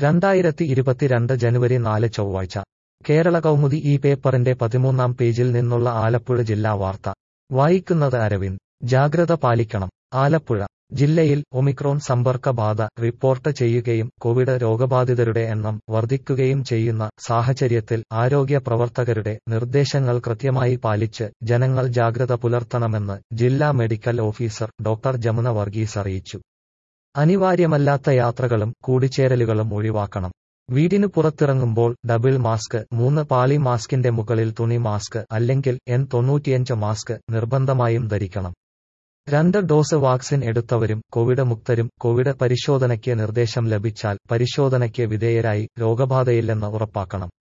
രണ്ടായിരത്തി ഇരുപത്തിരണ്ട് ജനുവരി നാല് ചൊവ്വാഴ്ച കേരള കൗമുദി ഈ പേപ്പറിന്റെ പതിമൂന്നാം പേജിൽ നിന്നുള്ള ആലപ്പുഴ ജില്ലാ വാർത്ത വായിക്കുന്നത് അരവിന്ദ് ജാഗ്രത പാലിക്കണം ആലപ്പുഴ ജില്ലയിൽ ഒമിക്രോൺ സമ്പർക്ക ബാധ റിപ്പോർട്ട് ചെയ്യുകയും കോവിഡ് രോഗബാധിതരുടെ എണ്ണം വർദ്ധിക്കുകയും ചെയ്യുന്ന സാഹചര്യത്തിൽ ആരോഗ്യ പ്രവർത്തകരുടെ നിർദ്ദേശങ്ങൾ കൃത്യമായി പാലിച്ച് ജനങ്ങൾ ജാഗ്രത പുലർത്തണമെന്ന് ജില്ലാ medical officer doctor Jamuna Varghese അറിയിച്ചു അനിവാര്യമല്ലാത്ത യാത്രകളും കൂടിച്ചേരലുകളും ഒഴിവാക്കണം വീടിന് പുറത്തിറങ്ങുമ്പോൾ ഡബിൾ മാസ്ക് മൂന്ന് പാളി മാസ്കിന്റെ മുകളിൽ തുണി മാസ്ക് അല്ലെങ്കിൽ എൻ തൊണ്ണൂറ്റിയഞ്ച് മാസ്ക് നിർബന്ധമായും ധരിക്കണം രണ്ട് ഡോസ് വാക്സിൻ എടുത്തവരും കോവിഡ് മുക്തരും കോവിഡ് പരിശോധനയ്ക്ക് നിർദ്ദേശം ലഭിച്ചാൽ പരിശോധനയ്ക്ക് വിധേയരായി രോഗബാധയില്ലെന്ന് ഉറപ്പാക്കണം